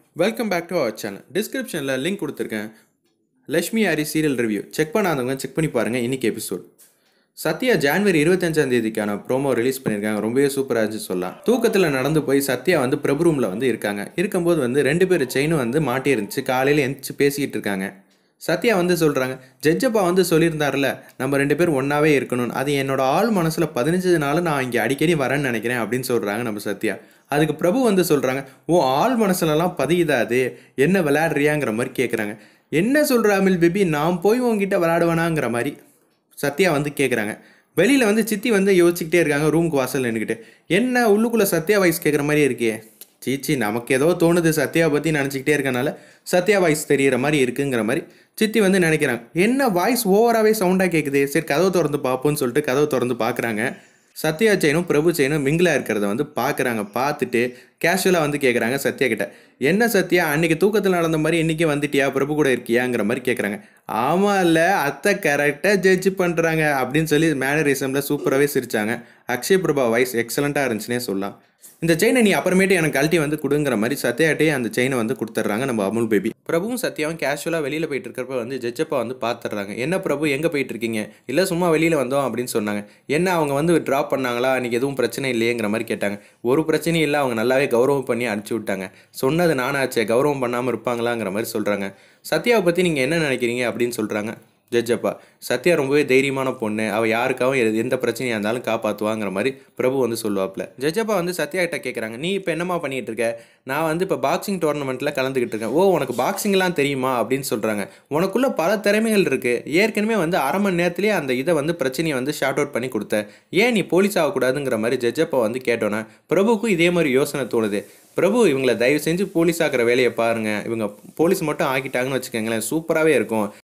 welcome back to our channel டிஸ்கிரிப்ஷனில் link கொடுத்துருக்கேன் Lakshmi Hari serial review check பண்ணாதவங்க செக் பண்ணி பாருங்கள் இன்னைக்கு எபிசோட் சத்யா ஜான்வரி இருபத்தஞ்சாம் தேதிக்கான ப்ரோமோ ரிலீஸ் பண்ணியிருக்காங்க ரொம்பவே சூப்பராக இருந்துச்சு சொல்லலாம் தூக்கத்தில் நடந்து போய் சத்யா வந்து பிரபு ரூமில் வந்து இருக்காங்க இருக்கும்போது வந்து ரெண்டு பேர் செயினும் வந்து மாட்டி இருந்துச்சு காலையில் எந்திரிச்சு பேசிக்கிட்டு இருக்காங்க சத்யா வந்து சொல்கிறாங்க ஜட்ஜப்பா வந்து சொல்லியிருந்தார்ல நம்ம ரெண்டு பேரும் ஒன்றாவே இருக்கணும்னு அது என்னோட ஆள் மனசில் பதினஞ்சு நாள் நான் இங்கே அடிக்கடி வரேன்னு நினைக்கிறேன் அப்படின்னு சொல்கிறாங்க நம்ம சத்யா அதுக்கு பிரபு வந்து சொல்கிறாங்க ஓ ஆள் மனசுலலாம் பதியுதா அது என்ன விளையாடுறியாங்கிற மாதிரி கேட்குறாங்க என்ன சொல்கிற அமில் பேபி நான் போய் உங்ககிட்ட விளையாடுவேனாங்கிற மாதிரி சத்யா வந்து கேட்குறாங்க வெளியில் வந்து சித்தி வந்து யோசிச்சுக்கிட்டே இருக்காங்க ரூமுக்கு வாசல் நின்றுக்கிட்டு என்ன உள்ளுக்குள்ளே சத்யா வாய்ஸ் கேட்குற மாதிரி இருக்கே சீச்சி நமக்கு ஏதோ தோணுது சத்யாவை பற்றி நினச்சிக்கிட்டே இருக்கனால சத்யா வாய்ஸ் தெரியிற மாதிரி இருக்குங்கிற மாதிரி சித்தி வந்து நினைக்கிறாங்க என்ன வாய்ஸ் ஓவராகவே சவுண்டாக கேட்குது சரி கதவை திறந்து பார்ப்போம்னு சொல்லிட்டு கதவை திறந்து பார்க்குறாங்க சத்யா செயினும் பிரபு செயினும் மிங்கிலாக இருக்கிறத வந்து பார்க்குறாங்க பார்த்துட்டு கேஷுவலாக வந்து கேட்குறாங்க சத்யா கிட்ட என்ன சத்யா அன்னைக்கு தூக்கத்தில் நடந்த மாதிரி இன்றைக்கி வந்துட்டியா பிரபு கூட இருக்கியாங்கிற மாதிரி கேட்குறாங்க ஆமாம் இல்லை அத்தை கரெக்டாக ஜட்ஜ் பண்ணுறாங்க அப்படின்னு சொல்லி மேனரிசமில் சூப்பராகவே சிரிச்சாங்க அக்ஷய் பிரபா வாய்ஸ் எக்ஸலண்ட்டாக இருந்துச்சுன்னே சொல்லலாம் இந்த செயினை நீ அப்புறமேட்டு எனக்கு கழட்டி வந்து கொடுங்கிற மாதிரி சத்யாட்டே அந்த செயினை வந்து கொடுத்துட்றாங்க நம்ம அமுல் பேபி பிரபுவும் சத்யாவும் கேஷுவலாக வெளியில் போயிட்டு இருக்கிறப்ப வந்து ஜட்ஜப்பா வந்து பார்த்துட்றாங்க என்ன பிரபு எங்கே போயிட்டு இருக்கீங்க இல்லை சும்மா வெளியில் வந்தோம் அப்படின்னு சொன்னாங்க என்ன அவங்க வந்து ட்ராப் பண்ணாங்களா அன்றைக்கி எதுவும் பிரச்சனை இல்லையேங்கிற மாதிரி கேட்டாங்க ஒரு பிரச்சனையும் இல்லை அவங்க நல்லாவே கௌரவம் பண்ணி அனுப்பிச்சி விட்டாங்க சொன்னது நானாச்சே கௌரவம் பண்ணாமல் இருப்பாங்களாங்கிற மாதிரி சொல்கிறாங்க சத்யாவை பற்றி நீங்கள் என்ன நினைக்கிறீங்க அப்படின்னு சொல்கிறாங்க ஜட்ஜப்பா சத்யா ரொம்பவே தைரியமான பொண்ணு அவள் யாருக்காகவும் எது- எந்த பிரச்சனையாக இருந்தாலும் காப்பாற்றுவாங்கிற மாதிரி பிரபு வந்து சொல்லுவாப்ல ஜட்ஜப்பா வந்து சத்யா கிட்ட கேட்குறாங்க நீ இப்போ என்னம்மா பண்ணிட்டு இருக்க நான் வந்து இப்போ பாக்ஸிங் டோர்னமெண்ட்டில் கலந்துக்கிட்டு இருக்கேன் ஓ உனக்கு பாக்ஸிங்லாம் தெரியுமா அப்படின்னு சொல்கிறாங்க உனக்குள்ள பல திறமைகள் இருக்குது ஏற்கனவே வந்து அரை மணி நேரத்துலேயே அந்த இதை வந்து பிரச்சனையை வந்து ஷார்ட் அவுட் பண்ணி கொடுத்த ஏன் நீ போலீஸ் ஆகக்கூடாதுங்கிற மாதிரி ஜட்ஜப்பா வந்து கேட்டோன்னே பிரபுக்கும் இதே மாதிரி யோசனை தோணுது பிரபு இவங்களை தயவு செஞ்சு போலீஸ் ஆக்குற வேலையை பாருங்க இவங்க போலீஸ் மட்டும் ஆக்கிட்டாங்கன்னு வச்சுக்கோங்களேன் சூப்பராகவே இருக்கும்